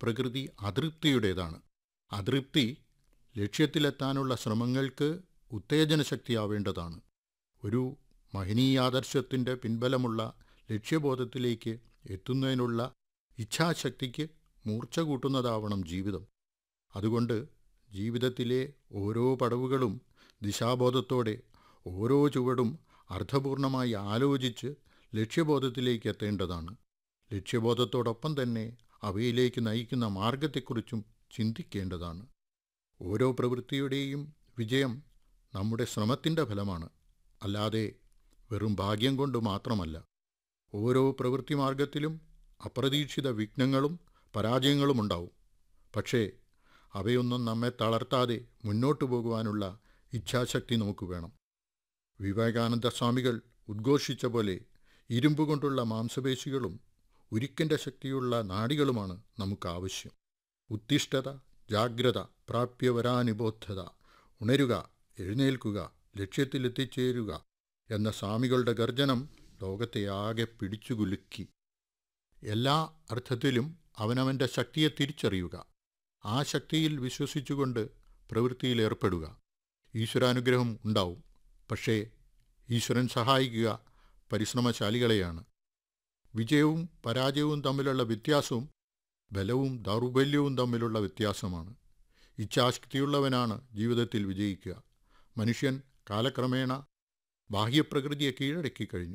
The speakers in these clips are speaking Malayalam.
പ്രകൃതി അതൃപ്തിയുടേതാണ് അതൃപ്തി ലക്ഷ്യത്തിലെത്താനുള്ള ശ്രമങ്ങൾക്ക് ഉത്തേജനശക്തിയാവേണ്ടതാണ് ഒരു മഹനീയാദർശത്തിൻ്റെ പിൻബലമുള്ള ലക്ഷ്യബോധത്തിലേക്ക് എത്തുന്നതിനുള്ള ഇച്ഛാശക്തിക്ക് മൂർച്ച കൂട്ടുന്നതാവണം ജീവിതം അതുകൊണ്ട് ജീവിതത്തിലെ ഓരോ പടവുകളും ദിശാബോധത്തോടെ ഓരോ ചുവടും അർത്ഥപൂർണമായി ആലോചിച്ച് ലക്ഷ്യബോധത്തിലേക്ക് എത്തേണ്ടതാണ് ലക്ഷ്യബോധത്തോടൊപ്പം തന്നെ അവയിലേക്ക് നയിക്കുന്ന മാർഗത്തെക്കുറിച്ചും ചിന്തിക്കേണ്ടതാണ് ഓരോ പ്രവൃത്തിയുടെയും വിജയം നമ്മുടെ ശ്രമത്തിൻ്റെ ഫലമാണ് അല്ലാതെ വെറും ഭാഗ്യം കൊണ്ട് മാത്രമല്ല ഓരോ പ്രവൃത്തി മാർഗത്തിലും അപ്രതീക്ഷിത വിഘ്നങ്ങളും പരാജയങ്ങളും ഉണ്ടാവും പക്ഷേ അവയൊന്നും നമ്മെ തളർത്താതെ മുന്നോട്ടു പോകുവാനുള്ള ഇച്ഛാശക്തി നമുക്ക് വേണം വിവേകാനന്ദ സ്വാമികൾ ഉദ്ഘോഷിച്ച പോലെ ഇരുമ്പ് കൊണ്ടുള്ള മാംസപേശികളും ഉരുക്കിൻ്റെ ശക്തിയുള്ള നാടികളുമാണ് നമുക്ക് ആവശ്യം ഉത്തിഷ്ഠത ജാഗ്രത പ്രാപ്യവരാനുബോധത ഉണരുക എഴുന്നേൽക്കുക ലക്ഷ്യത്തിലെത്തിച്ചേരുക എന്ന സ്വാമികളുടെ ഗർജനം ലോകത്തെ ആകെ പിടിച്ചുകുലുക്കി എല്ലാ അർത്ഥത്തിലും അവനവൻ്റെ ശക്തിയെ തിരിച്ചറിയുക ആ ശക്തിയിൽ വിശ്വസിച്ചുകൊണ്ട് പ്രവൃത്തിയിൽ ഏർപ്പെടുക ഈശ്വരാനുഗ്രഹം ഉണ്ടാവും പക്ഷേ ഈശ്വരൻ സഹായിക്കുക പരിശ്രമശാലികളെയാണ് വിജയവും പരാജയവും തമ്മിലുള്ള വ്യത്യാസവും ബലവും ദൗർബല്യവും തമ്മിലുള്ള വ്യത്യാസമാണ് ഇച്ഛാശക്തിയുള്ളവനാണ് ജീവിതത്തിൽ വിജയിക്കുക മനുഷ്യൻ കാലക്രമേണ ബാഹ്യപ്രകൃതിയെ കീഴടക്കി കഴിഞ്ഞു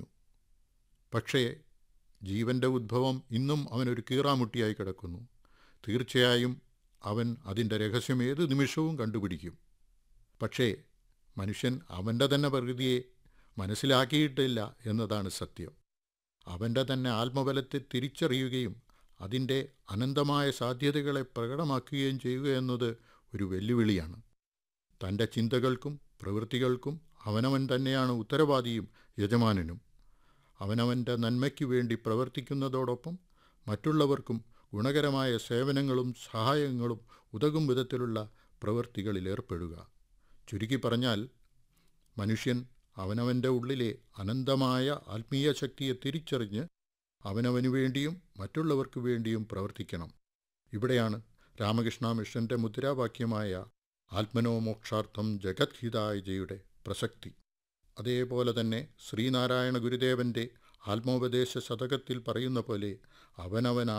പക്ഷേ ജീവൻ്റെ ഉദ്ഭവം ഇന്നും അവനൊരു കീറാമുട്ടിയായി കിടക്കുന്നു തീർച്ചയായും അവൻ അതിൻ്റെ രഹസ്യം ഏത് നിമിഷവും കണ്ടുപിടിക്കും പക്ഷേ മനുഷ്യൻ അവൻ്റെ തന്നെ പ്രകൃതിയെ മനസ്സിലാക്കിയിട്ടില്ല എന്നതാണ് സത്യം അവൻ്റെ തന്നെ ആത്മബലത്തെ തിരിച്ചറിയുകയും അതിൻ്റെ അനന്തമായ സാധ്യതകളെ പ്രകടമാക്കുകയും ചെയ്യുക എന്നത് ഒരു വെല്ലുവിളിയാണ് തൻ്റെ ചിന്തകൾക്കും പ്രവൃത്തികൾക്കും അവനവൻ തന്നെയാണ് ഉത്തരവാദിയും യജമാനനും അവനവൻ്റെ നന്മയ്ക്കു വേണ്ടി പ്രവർത്തിക്കുന്നതോടൊപ്പം മറ്റുള്ളവർക്കും ഗുണകരമായ സേവനങ്ങളും സഹായങ്ങളും ഉതകും വിധത്തിലുള്ള പ്രവൃത്തികളിൽ ഏർപ്പെടുക ചുരുക്കി പറഞ്ഞാൽ മനുഷ്യൻ അവനവൻ്റെ ഉള്ളിലെ അനന്തമായ ആത്മീയ ശക്തിയെ തിരിച്ചറിഞ്ഞ് അവനവനു വേണ്ടിയും മറ്റുള്ളവർക്കു വേണ്ടിയും പ്രവർത്തിക്കണം ഇവിടെയാണ് രാമകൃഷ്ണ മിഷന്റെ മുദ്രാവാക്യമായ ആത്മനോമോക്ഷാർത്ഥം ജഗദ്ഹിതായജയുടെ പ്രസക്തി അതേപോലെ തന്നെ ശ്രീനാരായണ ഗുരുദേവന്റെ ആത്മോപദേശ ശതകത്തിൽ പറയുന്ന പോലെ അവനവൻ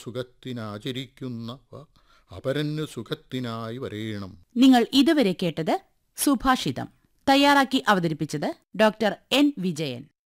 ആത്മസുഖത്തിനാചരിക്കുന്നവ അപരന് സുഖത്തിനായി വരേണം നിങ്ങൾ ഇതുവരെ കേട്ടത് സുഭാഷിതം തയ്യാറാക്കി അവതരിപ്പിച്ചത് ഡോക്ടർ എൻ വിജയൻ